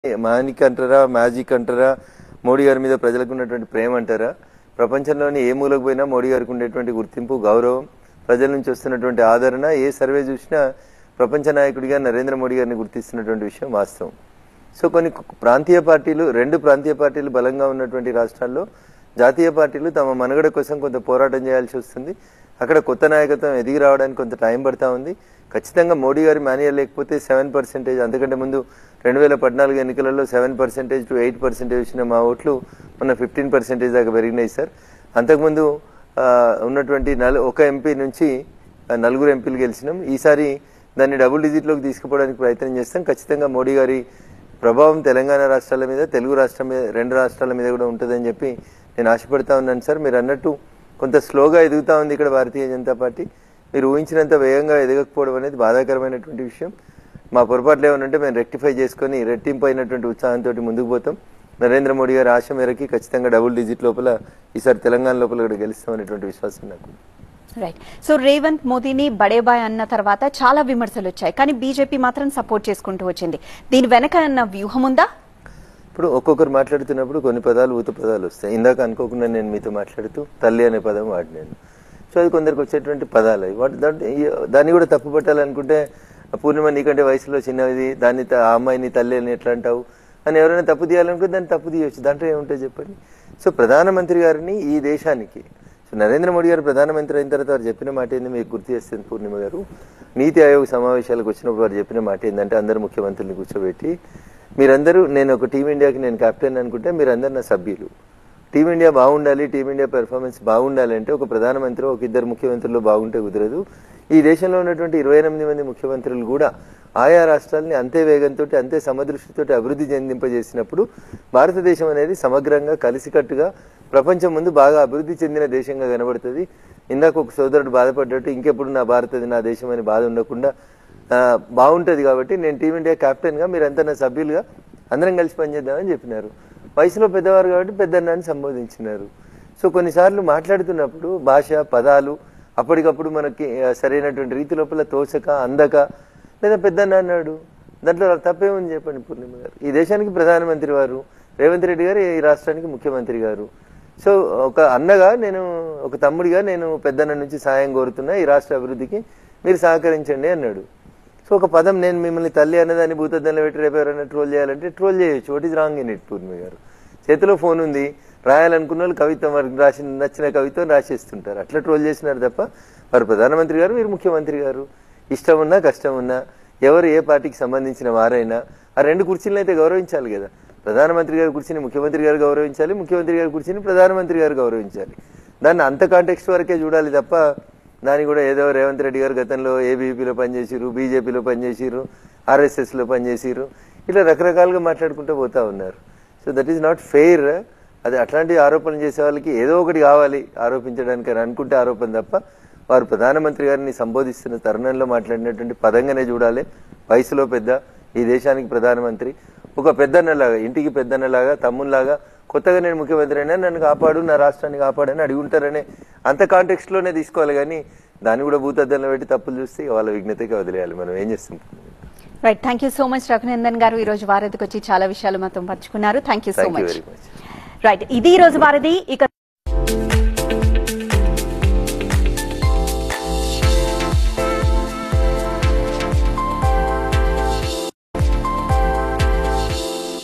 మానిక్ అంటారా మ్యాజిక్ అంటారా మోడీ గారి మీద ప్రజలకు ఉన్నటువంటి ప్రేమ అంటారా ప్రపంచంలోని ఏ మూలకు పోయినా మోడీ గారికి ఉండేటువంటి గుర్తింపు గౌరవం ప్రజల నుంచి వస్తున్నటువంటి ఆదరణ ఏ సర్వే చూసినా ప్రపంచ నాయకుడిగా నరేంద్ర మోడీ గారిని గుర్తిస్తున్నటువంటి విషయం వాస్తవం సో కొన్ని ప్రాంతీయ పార్టీలు రెండు ప్రాంతీయ పార్టీలు బలంగా ఉన్నటువంటి రాష్ట్రాల్లో జాతీయ పార్టీలు తమ మనుగడ కోసం కొంత పోరాటం చేయాల్సి వస్తుంది అక్కడ కొత్త నాయకత్వం ఎదిగి రావడానికి కొంత టైం పడతా ఉంది ఖచ్చితంగా మోడీ గారి మాన్యువల్ లేకపోతే సెవెన్ పర్సెంటేజ్ అంతకంటే ముందు రెండు వేల పద్నాలుగు ఎన్నికలలో seven percentage to eight percentage వచ్చిన మా ఓట్లు మొన్న ఫిఫ్టీన్ పర్సెంటేజ్ దాకా పెరిగినాయి సార్ అంతకుముందు ఆ, ఉన్నటువంటి నలు ఒక ఎంపీ నుంచి ఆ, నలుగురు ఎంపీలు గెలిచినాం ఈసారి దాన్ని డబుల్ డిజిట్లోకి తీసుకుపోవడానికి ప్రయత్నం చేస్తాం ఖచ్చితంగా మోడీ గారి ప్రభావం తెలంగాణ రాష్ట్రాల మీద తెలుగు రాష్ట్రం మీద రెండు రాష్ట్రాల మీద కూడా ఉంటుందని చెప్పి నేను ఆశపడతా ఉన్నాను సార్ మీరు అన్నట్టు కొంత స్లోగా ఎదుగుతా ఉంది ఇక్కడ భారతీయ జనతా పార్టీ మీరు ఊహించినంత వేగంగా ఎదగకపోవడం అనేది బాధాకరమైనటువంటి విషయం మా పొరపాట్లు ఏమనంటే మేము రెక్టిఫై చేసుకొని రెట్టింపు అయినటువంటి ఉత్సాహంతో ముందుకు పోతాం నరేంద్ర మోడీ గారి ఆశ మేరకి ఖచ్చితంగా డబుల్ డిజిట్ లోపల ఈసారి తెలంగాణ లోపల కూడా గెలుస్తామనేటువంటి విశ్వాసం నాకు ఉంది. రైట్ సో రేవంత్ మోదీని బడేబాయ్ అన్న తర్వాత చాలా విమర్శలు వచ్చాయి కానీ బీజేపీ మాత్రం సపోర్ట్ చేసుకుంటూ వచ్చింది దీని వెనక అన్న వ్యూహం ఉందా ఇప్పుడు ఒక్కొక్కరు మాట్లాడుతున్నప్పుడు కొన్ని పదాలు ఊత పదాలు వస్తాయి ఇందాక అనుకోకుండా నేను మీతో మాట్లాడుతూ తల్లి అనే పదం వాడినాను సో అది కొందరికి వచ్చేటువంటి పదాలు అవి వాటి దాంట్లో ఈ- దాన్ని కూడా తప్పు పట్టాలనుకుంటే పూర్ణిమ నీకంటే వయసులో చిన్నది దాన్ని త- ఆ అమ్మాయిని తల్లి అని ఎట్లా అంటావు అని ఎవరైనా తప్పు తీయాలనుకుంటే దాన్ని తప్పు తీయవచ్చు దాంట్లో ఏముంటుంది చెప్పండి సో ప్రధానమంత్రి గారిని ఈ దేశానికి సో నరేంద్ర మోడీ గారు ప్రధానమంత్రి అయిన తర్వాత వారు చెప్పిన మాట ఏంది మీకు గుర్తు చేస్తుంది పూర్ణిమ గారు నీతి ఆయోగ్ సమావేశాలకు వచ్చినప్పుడు వారు చెప్పిన మాట ఏంటంటే అందరు ముఖ్యమంత్రుల్ని కూర్చోబెట్టి మీరందరూ నేను ఒక టీమిండియాకి నేను కెప్టెన్ అనుకుంటే మీరందరు నా సభ్యులు టీమిండియా బాగుండాలి టీమిండియా పెర్ఫార్మెన్స్ బాగుండాలి అంటే ఒక ప్రధానమంత్రి ఒక ఇద్దరు ముఖ్యమంత్రులు బాగుంటే కుదరదు ఈ దేశంలో ఉన్నటువంటి ఇరవై ఎనిమిది మంది ముఖ్యమంత్రులు కూడా ఆయా రాష్ట్రాలని అంతే వేగంతో అంతే సమదృష్టితో అభివృద్ధి చెందింపజేసినప్పుడు భారతదేశం అనేది సమగ్రంగా కలిసికట్టుగా ప్రపంచం ముందు బాగా అభివృద్ధి చెందిన దేశంగా కనబడుతుంది ఇందాక ఒక సోదరుడు బాధపడ్డట్టు ఇంకెప్పుడు నా భారతది నా దేశం అని బాధ ఉండకుండా ఆ, బాగుంటది కాబట్టి నేను టీమిండియా కెప్టెన్ గా మీరంతా నా సభ్యులుగా అందరం కలిసి పనిచేద్దామని చెప్పినారు వయసులో పెద్దవారు కాబట్టి పెద్దన్నాన్ని సంబోధించినారు సో కొన్నిసార్లు మాట్లాడుతున్నప్పుడు భాష పదాలు అప్పటికప్పుడు మనకి ఆ, సరైనటువంటి రీతి లోపల తోచక అందక లేదా పెద్దన్న అన్నాడు దాంట్లో తప్పేముంది చెప్పండి పూర్ణిమ గారు ఈ దేశానికి ప్రధానమంత్రి వారు రేవంత్ రెడ్డి గారు ఈ రాష్ట్రానికి ముఖ్యమంత్రి గారు సో ఒక అన్నగా నేను ఒక తమ్ముడిగా నేను పెద్దన్న నుంచి సాయం కోరుతున్నా ఈ రాష్ట్ర అభివృద్ధికి మీరు సహకరించండి అన్నాడు సో ఒక పదం నేను మిమ్మల్ని తల్లి అన్నదాన్ని భూతద్దంలో పెట్టి రేపు ఎవరైనా ట్రోల్ చేయాలంటే ట్రోల్ చేయొచ్చు what is wrong in it Purnima garu చేతిలో ఫోన్ ఉంది రాయాలనుకున్న వాళ్ళు కవిత్వం వారికి రాసిన నచ్చిన కవిత్వం రాసేస్తుంటారు అట్లా ట్రోల్ చేసినారు తప్ప వారు ప్రధానమంత్రి గారు వీరు ముఖ్యమంత్రి గారు ఇష్టం ఉన్నా కష్టం ఉన్నా ఎవరు ఏ పార్టీకి సంబంధించిన వారైనా ఆ రెండు కుర్చీలను అయితే గౌరవించాలి కదా ప్రధానమంత్రి గారి కుర్చీని ముఖ్యమంత్రి గారు గౌరవించాలి ముఖ్యమంత్రి గారి కుర్చీని ప్రధానమంత్రి గారు గౌరవించాలి దాన్ని అంత కాంటెక్స్ట్ వరకే చూడాలి తప్ప దాన్ని కూడా ఏదో రేవంత్ రెడ్డి గారు గతంలో ఏబీపీలో పనిచేసిరు బీజేపీలో పనిచేసిరు ఆర్ఎస్ఎస్లో పనిచేసిరు ఇట్లా రకరకాలుగా మాట్లాడుకుంటూ పోతా ఉన్నారు so that is not fair అది అట్లాంటి ఆరోపణలు చేసే వాళ్ళకి ఏదో ఒకటి కావాలి ఆరోపించడానికి అని అనుకుంటే ఆరోపణ తప్ప వారు ప్రధానమంత్రి గారిని సంబోధిస్తున్న తరుణంలో మాట్లాడినటువంటి పదంగానే చూడాలి వయసులో పెద్ద ఈ దేశానికి ప్రధానమంత్రి ఒక పెద్దన్నలాగా ఇంటికి పెద్దన్నలాగా తమ్ముళ్ళలాగా కొత్తగా నేను ముఖ్యమంత్రి అయినా నన్ను కాపాడు నా రాష్ట్రాన్ని కాపాడని అడుగుంటారనే అంత కాంటెక్స్ట్ లోనే తీసుకోవాలి కానీ దాన్ని కూడా భూతద్దంలో పెట్టి తప్పులు చూస్తే ఇక వాళ్ళ విఘ్నతకి వదిలేయాలి మనం ఏం చేస్తాం right thank you so much Raghunandan garu ఈ రోజు వారధికి వచ్చి చాలా విషయాలు మాతో పంచుకున్నారు thank you so thank you much very much right ఇది ఈ రోజు వారధి ఇక